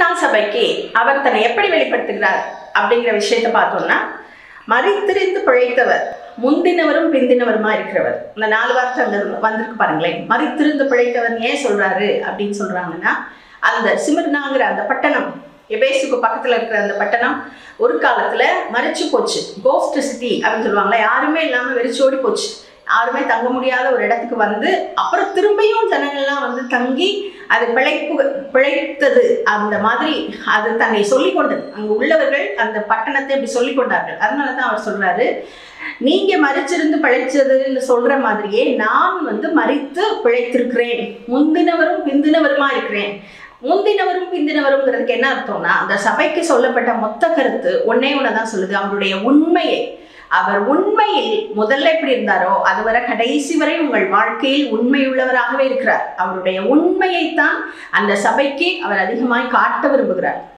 மூன்றாம் சபைக்கு அவர் தன்னை எப்படி வெளிப்படுத்துகிறார் அப்படிங்கிற விஷயத்தை பார்த்தோம்னா மறித்திருந்து பிழைத்தவர் முந்தினவரும் பிந்தினவருமா இருக்கிறவர் இந்த நாலு வார்த்தை அங்க இருந்து- வந்திருக்கு பாருங்களேன் மறித்திருந்து பிழைத்தவர் ஏன் சொல்றாரு அப்படின்னு சொல்றாங்கன்னா அந்த சிமிர்னாங்கிற அந்த பட்டணம் எபேசுக்கு பக்கத்துல இருக்கிற அந்த பட்டணம் ஒரு காலத்துல மறைச்சு போச்சு கோஸ்ட் சிட்டி அப்படின்னு சொல்லுவாங்களே யாருமே இல்லாம வெறிச்சோடி போச்சு யாருமே தங்க முடியாத ஒரு இடத்துக்கு வந்து அப்புறம் திரும்பியும் ஜனங்கள்லாம் வந்து தங்கி அது பிழைப்பு பிழைத்தது அந்த மாதிரி அது தன்னை சொல்லிக் கொண்டது அங்கு உள்ளவர்கள் அந்த பட்டணத்தை இப்படி சொல்லிக் கொண்டார்கள் அதனால தான் அவர் சொல்றாரு நீங்க மறிச்சிருந்து பிழைச்சதுன்னு சொல்ற மாதிரியே நான் வந்து மறித்து பிழைத்திருக்கிறேன் முந்தினவரும் பிந்தினவருமா இருக்கிறேன் முந்தினவரும் பிந்தினவருங்கிறதுக்கு என்ன அர்த்தம்னா அந்த சபைக்கு சொல்லப்பட்ட மொத்த கருத்து ஒன்னே ஒன்று தான் சொல்லுது அவருடைய உண்மையை அவர் உண்மையில் முதல்ல எப்படி இருந்தாரோ அதுவரை கடைசி வரை உங்கள் வாழ்க்கையில் உண்மையுள்ளவராகவே இருக்கிறார் அவருடைய உண்மையைத்தான் அந்த சபைக்கு அவர் அதிகமாய் காட்ட விரும்புகிறார்